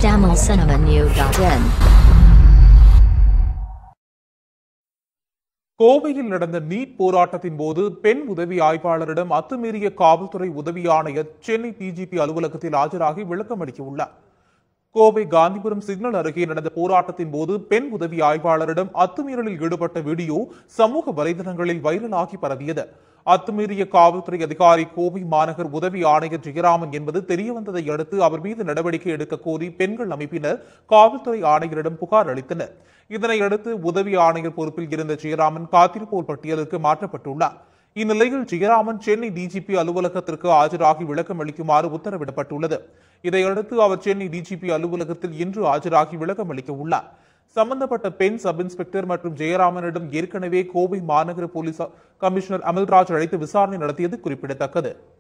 tamilcinemanew.in கோவையில் நடந்த NEET போராட்டத்தின் போது பெண் உதவி ஆய்வாளரிடம் அத்துமீறிய காவல்துறை உதவி ஆணையர் சென்னை டிஜிபி அலுவலகத்தில் ஆஜராகி விளக்கம் அளிக்கவுள்ளார் கோவை காந்திபுரம் சிக்னல் அருகே நடந்த போராட்டத்தின் போது பெண் உதவி ஆய்வாளரிடம் அத்துமீறலில் ஈடுபட்ட வீடியோ சமூக வலைதளங்களில் வைரலாகி பரவியது அத்துமீறிய காவல்துறை அதிகாரி கோவை மாநகர் உதவி ஆணையர் ஜெயராமன் என்பது தெரியவந்ததை அடுத்து அவர் மீது நடவடிக்கை எடுக்க கோரி பெண்கள் அமைப்பினர் காவல்துறை ஆணையரிடம் புகார் அளித்தனர் இதனை அடுத்து உதவி ஆணையர் பொறுப்பில் இருந்த ஜெயராமன் காத்திருப்போர் பட்டியலுக்கு மாற்றப்பட்டுள்ளார் இந்நிலையில் ஜெயராமன் சென்னை டிஜிபி அலுவலகத்திற்கு ஆஜராகி விளக்கம் அளிக்குமாறு உத்தரவிடப்பட்டுள்ளது இதையடுத்து அவர் சென்னை டிஜிபி அலுவலகத்தில் இன்று ஆஜராகி விளக்கம் அளிக்க உள்ளார் சம்பந்தப்பட்ட பெண் சப் இன்ஸ்பெக்டர் மற்றும் ஜெயராமனிடம் ஏற்கனவே கோவை மாநகர போலீஸ் கமிஷனர் அமல்ராஜ் அழைத்து விசாரணை நடத்தியது குறிப்பிடத்தக்கது